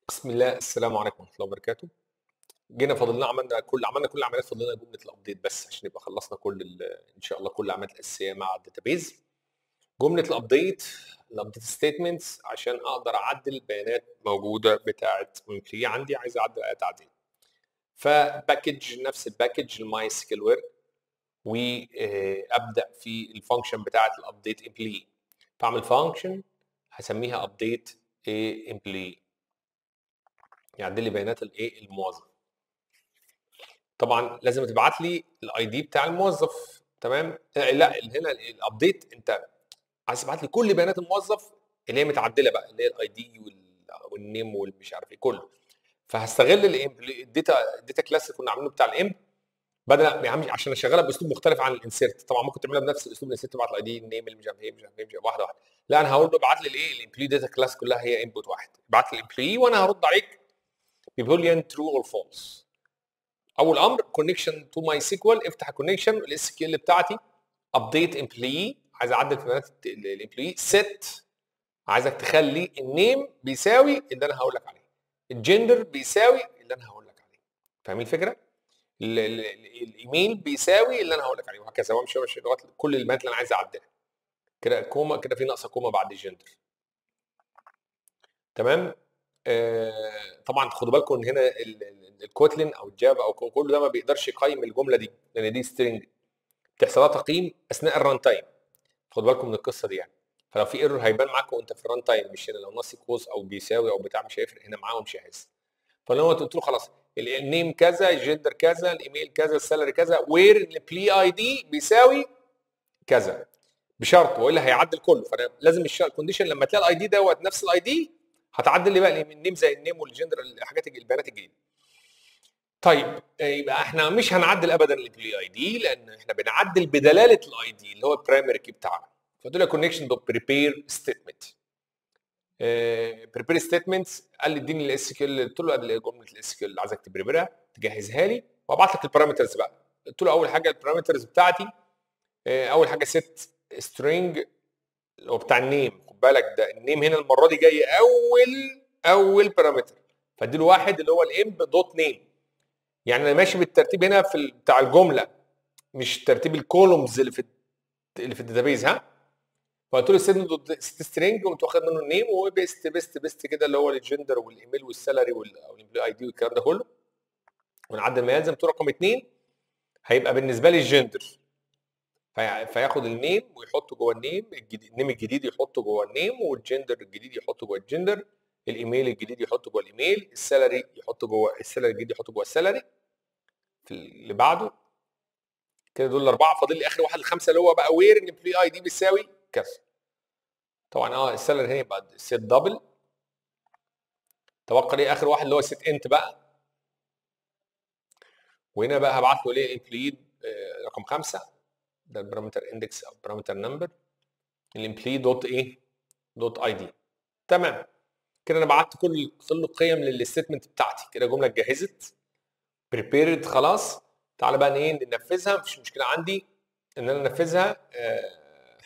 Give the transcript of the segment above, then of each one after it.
بسم الله السلام عليكم ورحمه الله وبركاته جينا فاضلنا عملنا كل عملنا كل العمليات فاضلنا جمله الابديت بس عشان يبقى خلصنا كل ال- ان شاء الله كل العمليات الاساسيه مع الداتابيز جمله الابديت الابديت ستيتمنتس عشان اقدر اعدل بيانات موجوده بتاعه امبلي عندي عايز اعدل اي تعديل فباكج نفس الباكج الماي سكيل ورك وابدا في الفانكشن بتاعه الابديت امبلي فاعمل فانكشن هسميها ابديت امبلي يعدل لي بيانات الايه الموظف طبعا لازم تبعت لي الاي دي بتاع الموظف تمام آه، لا هنا الابديت انت عايز تبعت لي كل بيانات الموظف اللي هي متعدله بقى اللي هي الاي دي والنيم والمش عارف ايه كله فهستغل الداتا الداتا كلاس اللي كنا عاملينه بتاع الام بدل يا عم عشان اشغلها باسلوب مختلف عن الانسيرت طبعا ممكن تعملها بنفس الاسلوب الانسيرت تبعت الاي دي النيم اللي مش عارف ايه مش عارف ايه مش عارف- واحده واحده لا انا هقول له ابعت لي الايه الامبلوي داتا كلاس كلها هي انبوت واحد ابعت لي الامبلوي وانا هرد عليك ببوليان ترو اور فولس اول امر كونكشن تو ماي سيكوال افتح الكونكشن الاس كيو ال بتاعتي ابديت امبلوي عايز اعدل في بيانات الامبلوي ست عايزك تخلي النيم بيساوي اللي انا هقول لك عليه الجندر بيساوي اللي انا هقول لك عليه فاهمين الفكره؟ ال- ال- ال- الايميل بيساوي اللي انا هقول لك عليه وهكذا وامشي وامشي لغايه كل البيانات اللي انا عايز اعدلها كده كوما كده في ناقصه كوما بعد الجندر تمام آه طبعا خدوا بالكم ان هنا ال- ال- الكوتلين او الجافا او كل ده ما بيقدرش يقيم الجمله دي لان دي سترينج بتحصل لها تقييم اثناء الران تايم خدوا بالكم من القصه دي يعني فلو في ايرور هيبان معاكم وانت في الران تايم مش هنا لو نص كوز او بيساوي او بتاع مش هيفرق هنا معاهم مش هيحس فلو انت قلت له خلاص ال- النيم كذا الجندر كذا الايميل كذا السالري كذا وير البلي اي دي بيساوي كذا بشرط والا هيعدل كله فانا لازم الكونديشن لما تلاقي الاي دي دوت نفس الاي دي هتعدل لي بقى النيم زي النيم والجندر الحاجات الج- البيانات الجديده طيب آه، يبقى احنا مش هنعدل ابدا البي اي دي لان احنا بنعدل بدلاله الاي دي اللي هو البرايمري كي بتاعنا فدول كونكشن دوت بريبير ستيتمنت بريبير ستيتمنتس قال لي اديني الاس كيو ال قلت له ادي جمله الاس كيو اللي عايزك تبريبرها تجهزها لي وابعت لك البارامترز بقى قلت له اول حاجه البارامترز بتاعتي آه، اول حاجه ست سترينج اللي هو بتاع النيم خد بالك ده النيم هنا المره دي جاي اول اول بارامتر فاديله واحد اللي هو الامب دوت نيم يعني انا ماشي بالترتيب هنا في ال- بتاع الجمله مش ترتيب الكولومز اللي في اللي في الداتابيز ها فقلت له سيبني دوت سترينج وقمت واخد منه النيم وبيست بيست بيست كده اللي هو الجندر والايميل والسالري والامبلوي اي دي والكلام ده كله ونعدل ما يلزم قلت له رقم اثنين هيبقى بالنسبه لي الجندر في- فياخد النيم ويحطه جوه النيم الجديد النيم الجديد يحطه جوه النيم والجندر الجديد يحطه جوه الجندر الايميل الجديد يحطه جوه الايميل السالري يحطه جوه السالري الجديد يحطه جوه السالري في اللي بعده كده دول الاربعه فاضل لي اخر واحد الخمسه اللي هو بقى وير ان بلاي اي دي بيساوي كذا طبعا اه السالري هنا يبقى سيت دبل توقع لي اخر واحد اللي هو سيت انت بقى وهنا بقى هبعت له ليه امبليد رقم خمسه ده البارامتر اندكس او بارامتر نمبر الامبلي دوت ايه دوت اي دي تمام كده انا بعت كل كل القيم للستمنت بتاعتي كده جمله اتجهزت بريبيرد خلاص تعالى بقى ايه ننفذها مفيش مشكله عندي ان انا انفذها آه،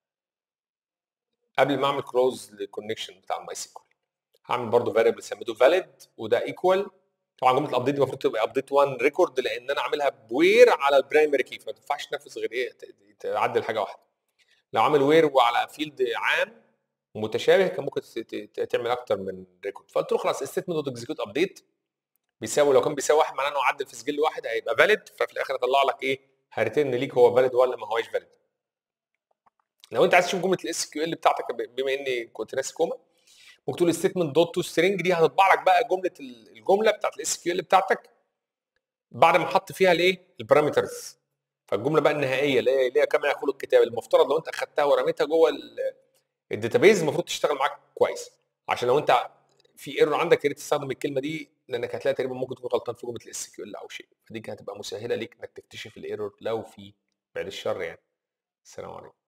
قبل ما اعمل كلوز للكونكشن بتاع الماي سيكوال هعمل برضو فاريبل سميته فاليد وده ايكوال طبعا جمله الابديت دي المفروض تبقى ابديت 1 ريكورد لان انا عاملها بوير على البرايمري كي فما تنفعش تنفذ غير ايه ت- تعدل حاجه واحده لو عامل وير وعلى فيلد عام متشابه كان ممكن ت- ت- تعمل اكتر من ريكورد فقلت له خلاص ستمنت دوت اكزيكيوت ابديت بيساوي لو كان بيساوي واحد معناه انه عدل في سجل واحد هيبقى فاليد ففي الاخر يطلع لك ايه هيرتن ليك هو فاليد ولا ما هوش فاليد لو انت عايز تشوف جمله الاس كيو ال بتاعتك ب- بما اني كنت ناسي كوما ممكن تقول ستمنت دوت تو سترينج دي هتطبع لك بقى جمله ال- الجمله بتاعت الاس كيو ال بتاعتك بعد ما حط فيها الايه البارامترز فالجمله بقى النهائيه اللي هي اللي هي كما يقول الكتاب المفترض لو انت اخدتها ورميتها جوه ال- الداتابيز المفروض تشتغل معاك كويس عشان لو انت في ايرور عندك يا ريت تستخدم الكلمه دي لانك هتلاقي تقريبا ممكن تكون غلطان في جمله الاس كيو ال او شيء فدي هتبقى مسهله ليك انك تكتشف الايرور لو في بعد الشر يعني السلام عليكم